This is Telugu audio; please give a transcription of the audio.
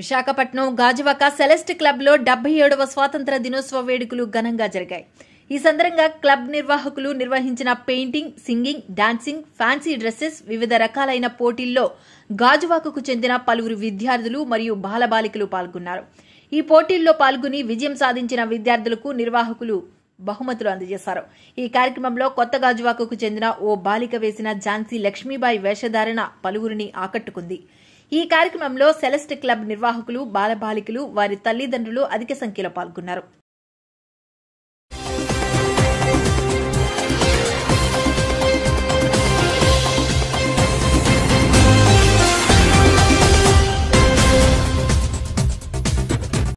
విశాఖపట్నం గాజువాక సెలెస్ట్ క్లబ్ లో డెబ్బై ఏడవ స్వాతంత్ర దినోత్సవ వేడుకలు ఘనంగా జరిగాయి ఈ సందర్భంగా క్లబ్ నిర్వాహకులు నిర్వహించిన painting singing dancing fancy dresses వివిధ రకాలైన పోటీల్లో గాజువాకకు చెందిన పలువురు విద్యార్థులు మరియు బాలబాలికలు పాల్గొన్నారు ఈ పోటీల్లో పాల్గొని విజయం సాధించిన విద్యార్థులకు నిర్వాహకులు బహుమతులు అందజేశారు ఈ కార్యక్రమంలో కొత్త గాజువాకకు చెందిన ఓ బాలిక వేసిన ఝాన్సీ లక్ష్మీబాయి వేషధారణ పలువురిని ఆకట్టుకుంది ఈ కార్యక్రమంలో సెలెస్ట్ క్లబ్ నిర్వాహకులు బాలబాలికలు వారి తల్లిదండ్రులు అధిక సంఖ్యలో పాల్గొన్నారు